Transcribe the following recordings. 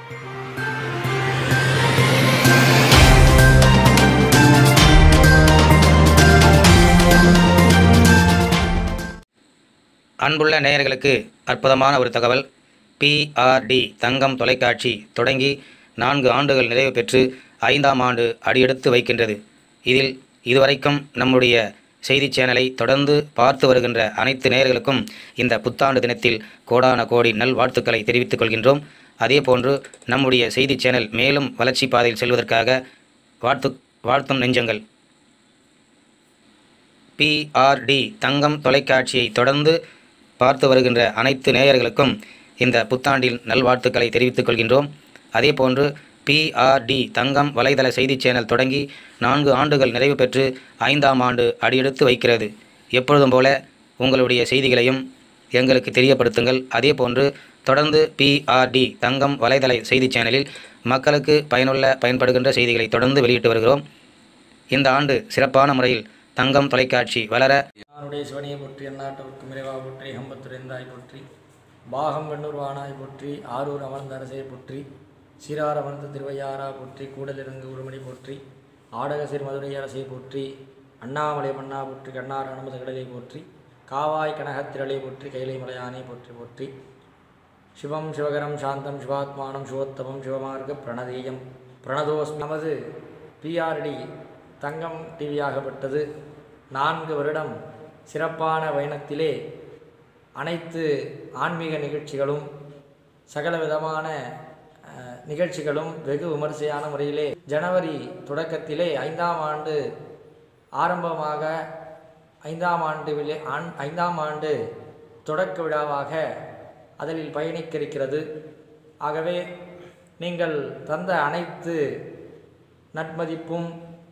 அன்புள்ள நேயர்களுக்கு அற்புதமான ஒரு தகவல் பிஆர்டி தங்கம் தொலைக்காட்சி தொடங்கி நான்கு ஆண்டுகள் நிறைவு பெற்று ஐந்தாம் ஆண்டு அடியெடுத்து வைக்கின்றது இதில் இதுவரைக்கும் நம்முடைய செய்தி சேனலை தொடர்ந்து பார்த்து வருகின்ற அனைத்து நேயர்களுக்கும் இந்த புத்தாண்டு தினத்தில் கோடான கோடி நல்வாழ்த்துக்களை தெரிவித்துக் கொள்கின்றோம் அதேபோன்று நம்முடைய செய்தி சேனல் மேலும் வளர்ச்சி பாதையில் செல்வதற்காக வாழ்த்து வாழ்த்தும் நெஞ்சங்கள் பிஆர்டி தங்கம் தொலைக்காட்சியை தொடர்ந்து பார்த்து வருகின்ற அனைத்து நேயர்களுக்கும் இந்த புத்தாண்டில் நல்வாழ்த்துக்களை தெரிவித்துக் கொள்கின்றோம் அதேபோன்று பிஆர்டி தங்கம் வலைதள செய்தி சேனல் தொடங்கி நான்கு ஆண்டுகள் நிறைவு பெற்று ஐந்தாம் ஆண்டு அடியெடுத்து வைக்கிறது எப்பொழுதும் போல உங்களுடைய செய்திகளையும் எங்களுக்கு தெரியப்படுத்துங்கள் அதேபோன்று தொடர்ந்து பிஆர்டி தங்கம் வலைதள செய்தி சேனலில் மக்களுக்கு பயனுள்ள பயன்படுகின்ற செய்திகளை தொடர்ந்து வெளியிட்டு வருகிறோம் இந்த ஆண்டு சிறப்பான முறையில் தங்கம் தொலைக்காட்சி வளர யாருடைய சிவனையை போற்றி எந்நாட்டவர்க்கும் இறைவா போற்றி ஹம்பத்துறைந்தாய் போற்றி பாகம் வெண்ணூர் வானாய் போற்றி ஆரூர் அமர்ந்த அரசை போற்றி சீரார் அமர்ந்த திருவையாரா போற்றி கூடலிறங்கு உருமணி போற்றி ஆடக சிறு மதுரை அரசை போற்றி அண்ணாமலை மன்னா போற்றி கண்ணார் அனுமத கடலை போற்றி காவாய் கனகத்திரளை போற்றி கைலை மலையானை போற்றி போற்றி சிவம் சிவகரம் சாந்தம் சிவாத்மானம் சிவோத்தமம் சிவமார்க்க பிரணதீயம் பிரணதோஸ்மி நமது பிஆர்டி தங்கம் டிவியாகப்பட்டது நான்கு வருடம் சிறப்பான பயணத்திலே அனைத்து ஆன்மீக நிகழ்ச்சிகளும் சகல விதமான அஹ், நிகழ்ச்சிகளும் வெகு விமரிசையான முறையிலே ஜனவரி தொடக்கத்திலே ஐந்தாம் ஆண்டு ஆரம்பமாக ஐந்தாம் ஆண்டு விழா ஆண் ஐந்தாம் ஆண்டு தொடக்க விழாவாக அதில் பயணிக்க இருக்கிறது ஆகவே நீங்கள் தந்த அனைத்து நட்மதிப்பும்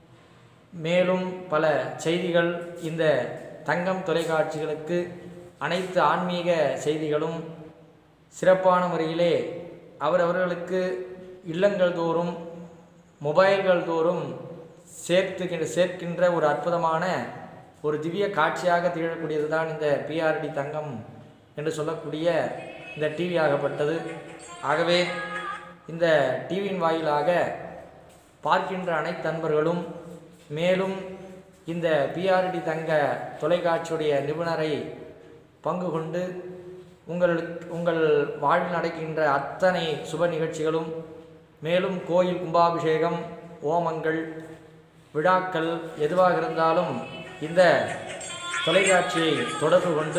மேலும் பல செய்திகள் இந்த தங்கம் தொலைக்காட்சிகளுக்கு அனைத்து ஆன்மீக செய்திகளும் சிறப்பான முறையிலே அவரவர்களுக்கு இல்லங்கள் தோறும் மொபைல்கள் தோறும் சேர்த்துக்கின்ற சேர்க்கின்ற ஒரு அற்புதமான ஒரு திவ்ய காட்சியாக திகழக்கூடியது தான் இந்த பிஆர்டி தங்கம் என்று சொல்லக்கூடிய இந்த டிவி ஆகப்பட்டது ஆகவே இந்த டிவியின் வாயிலாக பார்க்கின்ற அனைத்து நண்பர்களும் மேலும் இந்த பிஆர்டி தங்க தொலைக்காட்சியுடைய நிபுணரை பங்கு கொண்டு உங்களுக்கு உங்கள் வாழ்வில் நடக்கின்ற அத்தனை சுப நிகழ்ச்சிகளும் மேலும் கோயில் கும்பாபிஷேகம் ஓமங்கள் விழாக்கள் எதுவாக இருந்தாலும் இந்த தொலைக்காட்சியை தொடர்பு கொண்டு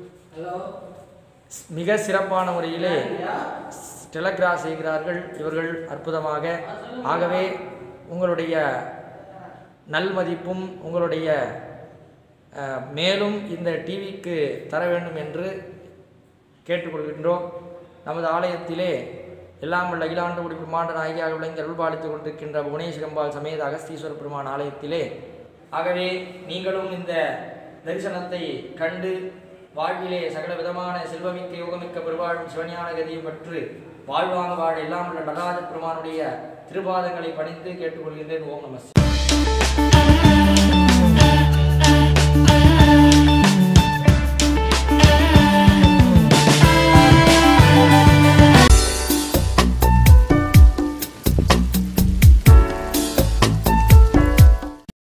மிக சிறப்பான முறையிலே டெலகிரா செய்கிறார்கள் இவர்கள் அற்புதமாக ஆகவே உங்களுடைய நல்மதிப்பும் உங்களுடைய அஹ், மேலும் இந்த டிவிக்கு தர வேண்டும் என்று கேட்டுக்கொள்கின்றோம் நமது ஆலயத்திலே எல்லாம் உள்ள அகிலாண்டு குடி பிரம்மாண்ட நாயகியாக விளங்கி அருள்பாலித்துக் கொண்டிருக்கின்ற புவனேஸ்வரம்பாள் சமேத அகஸ்தீஸ்வர பெருமான் ஆலயத்திலே ஆகவே நீங்களும் இந்த தரிசனத்தை கண்டு வாழ்விலே சகல விதமான செல்வமிக்க யோகமிக்க பெருவாழும் சிவஞான கதியும் பற்று வாழ்வாங்க வாழ எல்லாம் உள்ள நடராஜ பெருமானுடைய திருபாதங்களை பணிந்து கேட்டுக்கொள்கின்றேன் ஓம் நமஸ்தே